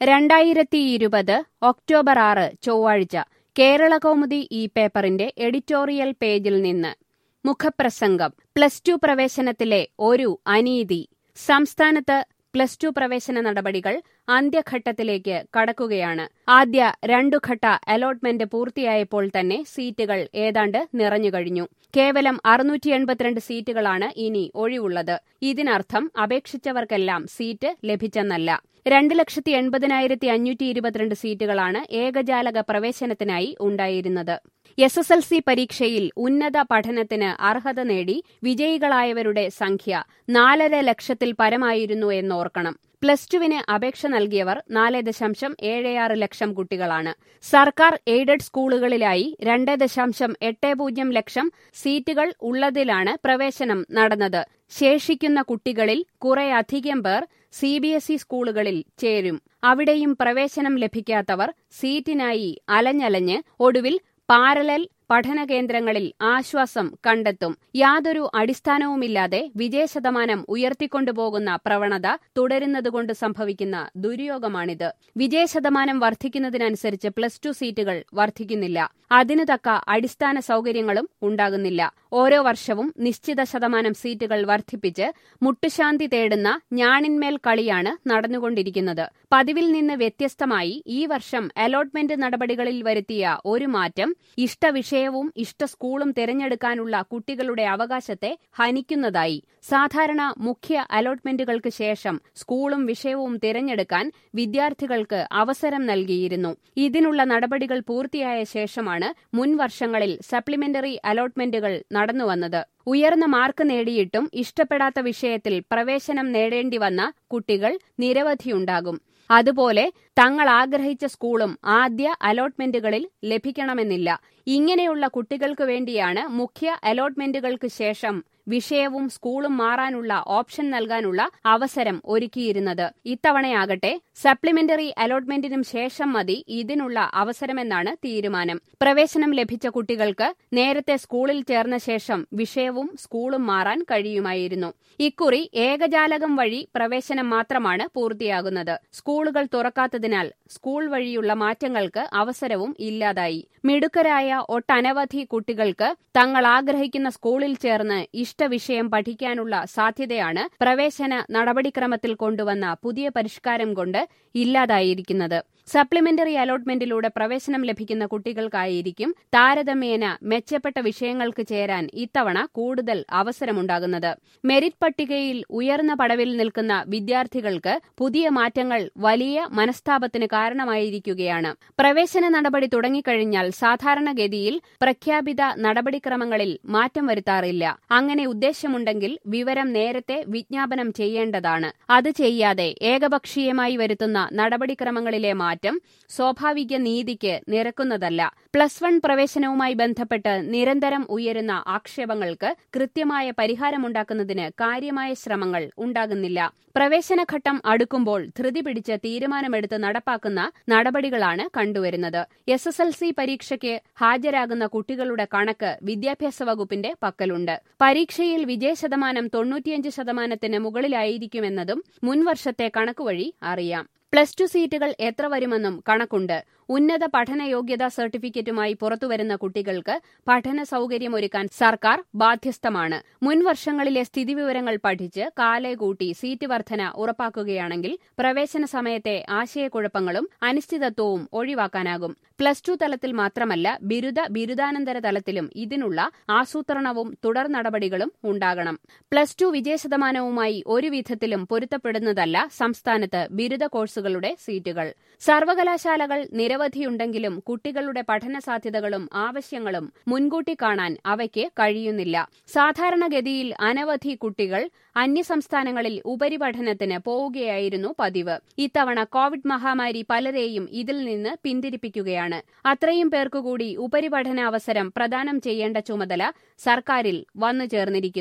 രണ്ടായിരത്തി ഇരുപത് ഒക്ടോബർ ആറ് ചൊവ്വാഴ്ച കേരളകൗമുദി ഈ പേപ്പറിന്റെ എഡിറ്റോറിയൽ പേജിൽ നിന്ന് മുഖപ്രസംഗം പ്ലസ് ടു പ്രവേശനത്തിലെ ഒരു അനീതി സംസ്ഥാനത്ത് പ്ലസ് ടു പ്രവേശന നടപടികൾ അന്ത്യഘട്ടത്തിലേക്ക് കടക്കുകയാണ് ആദ്യ രണ്ടു ഘട്ട അലോട്ട്മെന്റ് പൂർത്തിയായപ്പോൾ തന്നെ സീറ്റുകൾ ഏതാണ്ട് നിറഞ്ഞുകഴിഞ്ഞു കേവലം അറുന്നൂറ്റി എൺപത്തിരണ്ട് സീറ്റുകളാണ് ഇനി ഒഴിവുള്ളത് ഇതിനർത്ഥം അപേക്ഷിച്ചവർക്കെല്ലാം സീറ്റ് ലഭിച്ചെന്നല്ല രണ്ട് ലക്ഷത്തി എൺപതിനായിരത്തി അഞ്ഞൂറ്റി ഇരുപത്തിരണ്ട് സീറ്റുകളാണ് ഏകജാലക പ്രവേശനത്തിനായി ഉണ്ടായിരുന്നത് എസ് എസ് എൽ സി പരീക്ഷയിൽ ഉന്നത പഠനത്തിന് അർഹത നേടി വിജയികളായവരുടെ സംഖ്യ നാലര ലക്ഷത്തിൽ പരമായിരുന്നു എന്നോർക്കണം പ്ലസ് ടുവിന് അപേക്ഷ നൽകിയവർ നാല് ദശാംശം ഏഴ് ലക്ഷം കുട്ടികളാണ് സർക്കാർ എയ്ഡഡ് സ്കൂളുകളിലായി രണ്ട് ദശാംശം എട്ട് പൂജ്യം ലക്ഷം സീറ്റുകൾ ഉള്ളതിലാണ് പ്രവേശനം നടന്നത് ശേഷിക്കുന്ന കുട്ടികളിൽ കുറേയധികം പേർ സി ബി എസ് ഇ സ്കൂളുകളിൽ ചേരും അവിടെയും പ്രവേശനം ലഭിക്കാത്തവർ സീറ്റിനായി അലഞ്ഞലഞ്ഞ് ഒടുവിൽ പാരലൽ പഠന കേന്ദ്രങ്ങളിൽ ആശ്വാസം കണ്ടെത്തും യാതൊരു അടിസ്ഥാനവുമില്ലാതെ വിജയശതമാനം ഉയർത്തിക്കൊണ്ടുപോകുന്ന പ്രവണത തുടരുന്നതുകൊണ്ട് സംഭവിക്കുന്ന ദുര്യോഗമാണിത് വിജയശതമാനം വർദ്ധിക്കുന്നതിനനുസരിച്ച് പ്ലസ് ടു സീറ്റുകൾ വർദ്ധിക്കുന്നില്ല അതിനു തക്ക അടിസ്ഥാന സൗകര്യങ്ങളും ഉണ്ടാകുന്നില്ല ഓരോ വർഷവും നിശ്ചിത ശതമാനം സീറ്റുകൾ വർദ്ധിപ്പിച്ച് മുട്ടുശാന്തി തേടുന്ന ഞാണിന്മേൽ കളിയാണ് നടന്നുകൊണ്ടിരിക്കുന്നത് പതിവിൽ നിന്ന് വ്യത്യസ്തമായി ഈ വർഷം അലോട്ട്മെന്റ് നടപടികളിൽ വരുത്തിയ ഒരു മാറ്റം ഇഷ്ടവിഷയവും ഇഷ്ട സ്കൂളും തിരഞ്ഞെടുക്കാനുള്ള കുട്ടികളുടെ അവകാശത്തെ ഹനിക്കുന്നതായി സാധാരണ മുഖ്യ അലോട്ട്മെന്റുകൾക്ക് ശേഷം സ്കൂളും വിഷയവും തിരഞ്ഞെടുക്കാൻ വിദ്യാർത്ഥികൾക്ക് അവസരം നൽകിയിരുന്നു ഇതിനുള്ള നടപടികൾ പൂർത്തിയായ ശേഷമാണ് മുൻ വർഷങ്ങളിൽ സപ്ലിമെന്ററി അലോട്ട്മെന്റുകൾ നടന്നുവന്നത് ഉയർന്ന മാർക്ക് നേടിയിട്ടും ഇഷ്ടപ്പെടാത്ത വിഷയത്തിൽ പ്രവേശനം നേടേണ്ടി വന്ന കുട്ടികൾ നിരവധിയുണ്ടാകും അതുപോലെ തങ്ങൾ ആഗ്രഹിച്ച സ്കൂളും ആദ്യ അലോട്ട്മെന്റുകളിൽ ലഭിക്കണമെന്നില്ല ഇങ്ങനെയുള്ള കുട്ടികൾക്ക് വേണ്ടിയാണ് മുഖ്യ അലോട്ട്മെന്റുകൾക്ക് ശേഷം വിഷയവും സ്കൂളും മാറാനുള്ള ഓപ്ഷൻ നൽകാനുള്ള അവസരം ഒരുക്കിയിരുന്നത് ഇത്തവണയാകട്ടെ സപ്ലിമെന്ററി അലോട്ട്മെന്റിനും ശേഷം മതി ഇതിനുള്ള അവസരമെന്നാണ് തീരുമാനം പ്രവേശനം ലഭിച്ച കുട്ടികൾക്ക് നേരത്തെ സ്കൂളിൽ ചേർന്ന ശേഷം വിഷയവും സ്കൂളും മാറാൻ കഴിയുമായിരുന്നു ഇക്കുറി ഏകജാലകം വഴി പ്രവേശനം മാത്രമാണ് പൂർത്തിയാകുന്നത് സ്കൂളുകൾ തുറക്കാത്തതിനാൽ സ്കൂൾ വഴിയുള്ള മാറ്റങ്ങൾക്ക് അവസരവും ഇല്ലാതായി മിടുക്കരായ ഒട്ടനവധി കുട്ടികൾക്ക് തങ്ങൾ ആഗ്രഹിക്കുന്ന സ്കൂളിൽ ചേർന്ന് ഇഷ്ടവിഷയം പഠിക്കാനുള്ള സാധ്യതയാണ് പ്രവേശന നടപടിക്രമത്തിൽ കൊണ്ടുവന്ന പുതിയ പരിഷ്കാരം കൊണ്ട് ഇല്ലാതായിരിക്കുന്നത് സപ്ലിമെന്ററി അലോട്ട്മെന്റിലൂടെ പ്രവേശനം ലഭിക്കുന്ന കുട്ടികൾക്കായിരിക്കും താരതമ്യേന മെച്ചപ്പെട്ട വിഷയങ്ങൾക്ക് ചേരാൻ ഇത്തവണ കൂടുതൽ അവസരമുണ്ടാകുന്നത് മെറിറ്റ് പട്ടികയിൽ ഉയർന്ന പടവിൽ നിൽക്കുന്ന വിദ്യാർത്ഥികൾക്ക് പുതിയ മാറ്റങ്ങൾ വലിയ മനസ്താപത്തിന് കാരണമായിരിക്കുകയാണ് പ്രവേശന നടപടി തുടങ്ങിക്കഴിഞ്ഞാൽ സാധാരണഗതിയിൽ പ്രഖ്യാപിത നടപടിക്രമങ്ങളിൽ മാറ്റം വരുത്താറില്ല അങ്ങനെ ഉദ്ദേശമുണ്ടെങ്കിൽ വിവരം നേരത്തെ വിജ്ഞാപനം ചെയ്യേണ്ടതാണ് അത് ചെയ്യാതെ ഏകപക്ഷീയമായി വരുത്തുന്ന നടപടിക്രമങ്ങളിലെ മാറ്റം സ്വാഭാവിക നീതിക്ക് നിരക്കുന്നതല്ല പ്ലസ് വൺ പ്രവേശനവുമായി ബന്ധപ്പെട്ട് നിരന്തരം ഉയരുന്ന ആക്ഷേപങ്ങൾക്ക് കൃത്യമായ പരിഹാരമുണ്ടാക്കുന്നതിന് കാര്യമായ ശ്രമങ്ങൾ ഉണ്ടാകുന്നില്ല പ്രവേശനഘട്ടം അടുക്കുമ്പോൾ ധൃതി പിടിച്ച് തീരുമാനമെടുത്ത് നടപ്പാക്കുന്ന നടപടികളാണ് കണ്ടുവരുന്നത് എസ് എസ് എൽ സി പരീക്ഷയ്ക്ക് ഹാജരാകുന്ന കുട്ടികളുടെ കണക്ക് വിദ്യാഭ്യാസ വകുപ്പിന്റെ പക്കലുണ്ട് പരീക്ഷയിൽ വിജയശതമാനം തൊണ്ണൂറ്റിയഞ്ച് ശതമാനത്തിന് മുകളിലായിരിക്കുമെന്നതും മുൻവർഷത്തെ കണക്കുവഴി അറിയാം പ്ലസ് ടു സീറ്റുകൾ എത്ര വരുമെന്നും കണക്കുണ്ട് ഉന്നത പഠന യോഗ്യതാ സർട്ടിഫിക്കറ്റുമായി പുറത്തുവരുന്ന കുട്ടികൾക്ക് പഠന സൌകര്യമൊരുക്കാൻ സർക്കാർ ബാധ്യസ്ഥമാണ് മുൻ വർഷങ്ങളിലെ സ്ഥിതിവിവരങ്ങൾ പഠിച്ച് കാലേ കൂട്ടി സീറ്റ് വർധന ഉറപ്പാക്കുകയാണെങ്കിൽ പ്രവേശന സമയത്തെ ആശയക്കുഴപ്പങ്ങളും അനിശ്ചിതത്വവും ഒഴിവാക്കാനാകും പ്ലസ് ടു തലത്തിൽ മാത്രമല്ല ബിരുദ ബിരുദാനന്തര തലത്തിലും ഇതിനുള്ള ആസൂത്രണവും തുടർ നടപടികളും ഉണ്ടാകണം പ്ലസ് ടു വിജയശതമാനവുമായി ഒരു വിധത്തിലും പൊരുത്തപ്പെടുന്നതല്ല സംസ്ഥാനത്ത് ബിരുദ കോഴ്സുകളുടെ സീറ്റുകൾ സർവകലാശാലകൾ നിരവധിയുണ്ടെങ്കിലും കുട്ടികളുടെ പഠന സാധ്യതകളും ആവശ്യങ്ങളും മുൻകൂട്ടി കാണാൻ അവയ്ക്ക് കഴിയുന്നില്ല സാധാരണഗതിയിൽ അനവധി കുട്ടികൾ അന്യസംസ്ഥാനങ്ങളിൽ ഉപരിപഠനത്തിന് പോവുകയായിരുന്നു പതിവ് ഇത്തവണ കോവിഡ് മഹാമാരി പലരെയും ഇതിൽ നിന്ന് പിന്തിരിപ്പിക്കുകയാണ് അത്രയും പേർക്കുകൂടി ഉപരിപഠന അവസരം പ്രദാനം ചെയ്യേണ്ട ചുമതല സർക്കാരിൽ വന്നു ചേർന്നിരിക്കുന്നു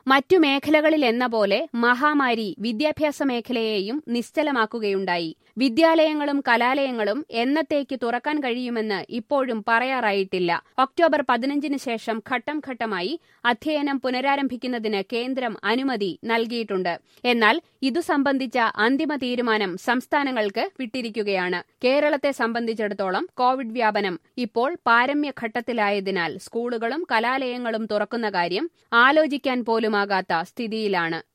മറ്റു മേഖലകളിലെന്ന പോലെ മഹാമാരി വിദ്യാഭ്യാസ മേഖലയെയും നിശ്ചലമാക്കുകയുണ്ടായി വിദ്യാലയങ്ങളും കലാലയങ്ങളും എന്നത്തേക്ക് തുറക്കാൻ കഴിയുമെന്ന് ഇപ്പോഴും പറയാറായിട്ടില്ല ഒക്ടോബർ പതിനഞ്ചിന് ശേഷം ഘട്ടം ഘട്ടമായി അധ്യയനം പുനരാരംഭിക്കുന്നതിന് കേന്ദ്രം അനുമതി നൽകിയിട്ടുണ്ട് എന്നാൽ ഇതു സംബന്ധിച്ച അന്തിമ തീരുമാനം സംസ്ഥാനങ്ങൾക്ക് വിട്ടിരിക്കുകയാണ് കേരളത്തെ സംബന്ധിച്ചിടത്തോളം കോവിഡ് വ്യാപനം ഇപ്പോൾ പാരമ്യഘട്ടത്തിലായതിനാൽ സ്കൂളുകളും കലാലയങ്ങളും തുറക്കുന്ന കാര്യം ആലോചിക്കാൻ പോലുമാകാത്ത സ്ഥിതിയിലാണ്